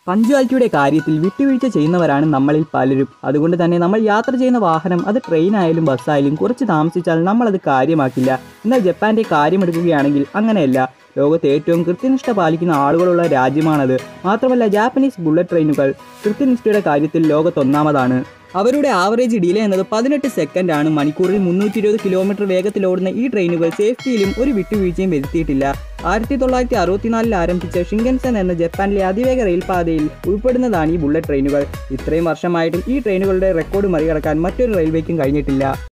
പഞ്ച്വാലിറ്റിയുടെ കാര്യത്തിൽ വിട്ടുവീഴ്ച ചെയ്യുന്നവരാണ് നമ്മളിൽ പലരും അതുകൊണ്ട് തന്നെ നമ്മൾ യാത്ര ചെയ്യുന്ന വാഹനം അത് ട്രെയിൻ ആയാലും ബസ്സായാലും കുറച്ച് താമസിച്ചാൽ നമ്മളത് കാര്യമാക്കില്ല എന്നാൽ ജപ്പാന്റെ കാര്യമെടുക്കുകയാണെങ്കിൽ അങ്ങനെയല്ല ലോകത്ത് ഏറ്റവും കൃത്യനിഷ്ഠ പാലിക്കുന്ന ആളുകളുള്ള രാജ്യമാണത് മാത്രമല്ല ജാപ്പനീസ് ബുള്ളറ്റ് ട്രെയിനുകൾ കൃത്യനിഷ്ഠയുടെ കാര്യത്തിൽ ലോകത്തൊന്നാമതാണ് അവരുടെ ആവറേജ് ഡിലേ എന്നത് പതിനെട്ട് സെക്കൻഡ് ആണ് മണിക്കൂറിൽ മുന്നൂറ്റി ഇരുപത് കിലോമീറ്റർ വേഗത്തിൽ ഓടുന്ന ഈ ട്രെയിനുകൾ സേഫ്റ്റിയിലും ഒരു വിട്ടുവീഴ്ചയും വരുത്തിയിട്ടില്ല ആയിരത്തി തൊള്ളായിരത്തി അറുപത്തിനാലിൽ ആരംഭിച്ച ഷിങ്കൻസൺ എന്ന ജപ്പാനിലെ അതിവേഗ റെയിൽപാതയിൽ ഉൾപ്പെടുന്നതാണ് ഈ ബുള്ളറ്റ് ട്രെയിനുകൾ ഇത്രയും വർഷമായിട്ടും ഈ ട്രെയിനുകളുടെ റെക്കോർഡ് മറികടക്കാൻ മറ്റൊരു റെയിൽവേക്കും കഴിഞ്ഞിട്ടില്ല